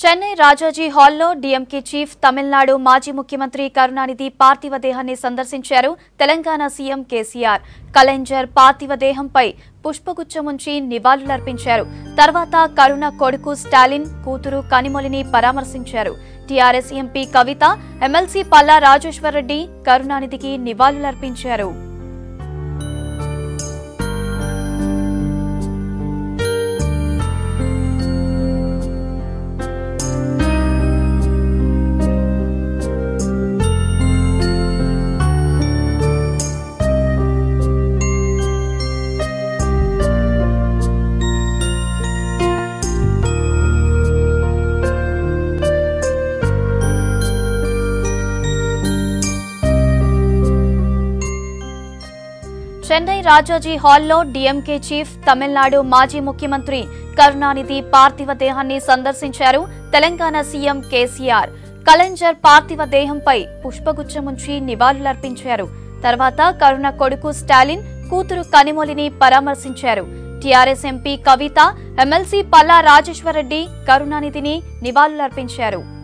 చెన్నై రాజాజీ హాల్లో DMK chief Tamil Nadu మాజీ ముఖ్యమంత్రి కరుణానిధి పార్థివ దేహాన్ని సందర్శించారు తెలంగాణ సీఎం కేసీఆర్ కలెంజర్ పార్థివ దేహంపై పుష్పగుచ్చముంచి నివాళులర్పించారు తర్వాత కరుణ కొడుకు స్టాలిన్ కూతురు కనిమొలిని పరామర్శించారు TRS MP Kavitha MLC Palla Rajeshwar Reddy కరుణానిధికి నివాళులర్పించారు చెన్నై రాజాజీ హాల్లో డీఎంకే చీఫ్ తమిళనాడు మాజీ ముఖ్యమంత్రి కరుణానిధి పార్థివ దేహాన్ని సందర్శించారు తెలంగాణ సీఎం కేసీఆర్ కలెంజర్ పార్థివ దేహంపై పుష్పగుచ్చముంచి నివాళులర్పించారు తర్వాత కరుణ కొడుకు స్టాలిన్ కూతురు కనిమొలిని పరామర్శించారు TRS MP Kavitha MLC Palla Rajeshwar Reddy కరుణానిధిని నివాళులర్పించారు